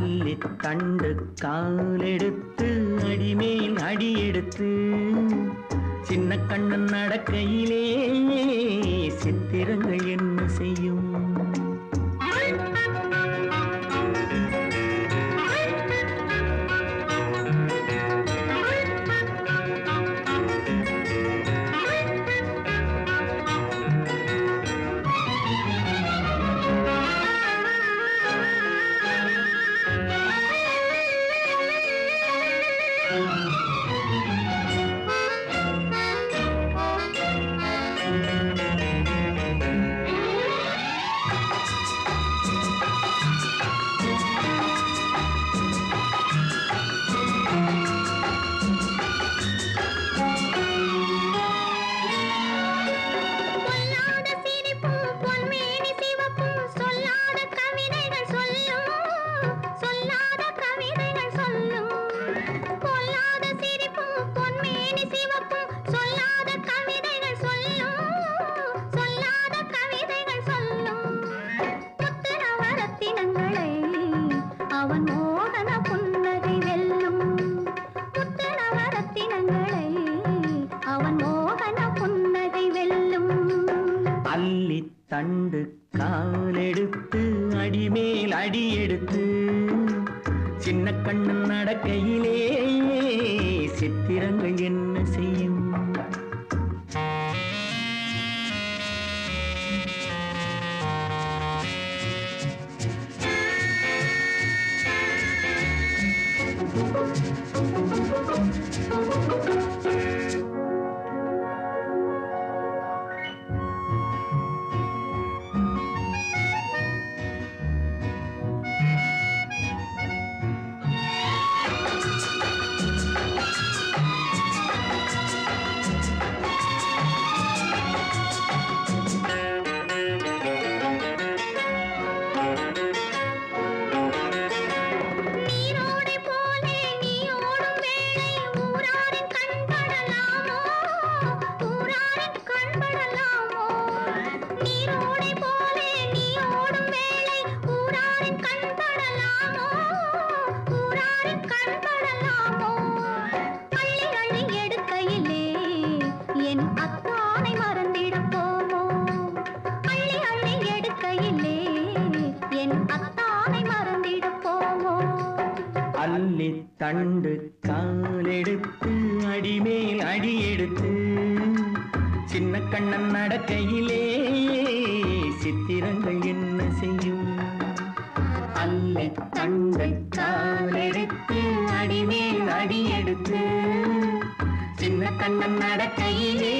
அள்ளி தண்டு காலெடுத்து அடிமேல் அடி எடுத்து சின்ன கண்ணன் நடக்கையிலே சித்திரங்கள் என்ன செய்யும் பொல்லாத சிரிப்பும் பொன்மேனி சிவப்பும் சொல்லாத கவிதைகள் சொல்லும் சொல்லாத கவிதைகள் சொல்லும் பொல்லாத சிரிப்பும் பொன்மேனி சிவப்பும் சொல்லாத கவிதைகள் சொல்லும் சொல்லாத கவிதைகள் சொல்லும் முத்துரவரத்தினங்களை அவன் மோகன புன்னகை வெல்லும் முத்துரவரத்தினங்களை அவன் மோகன புன்னகை வெல்லும் அள்ளி தண்டு காலெடுத்து அடிமேல் அடி எடுத்து சின்ன கண்ணன் நடக்கையிலே சித்திரங்கள் என்ன செய்யும் நீரோடை போலே நீ ஓடும் வேளை ஊராரின் கண்படலாமோ ஊராரின் கண்படலாமோ நீரோடை போலே நீ ஓடும் வேளை ஊராரின் கண்படலாமோ ஊராரின் கண்படலாமோ அள்ளி அள்ளி எடுக்கையிலே என் அத்தானை மறந்திடப் போமோ அள்ளி அள்ளி எடுக்கையிலே என் அத்தானை மறந்திடப் போமோ அள்ளி தண்டு காலெடுத்து அடிமேல் அடி எடுத்து சின்ன கண்ணன் நடக்கையிலே சித்திரங்கள் என்ன செய்யும் அள்ளி தண்டு காலெடுத்து அடிமேல் அடி எடுத்து சின்ன கண்ணன் நடக்கையிலே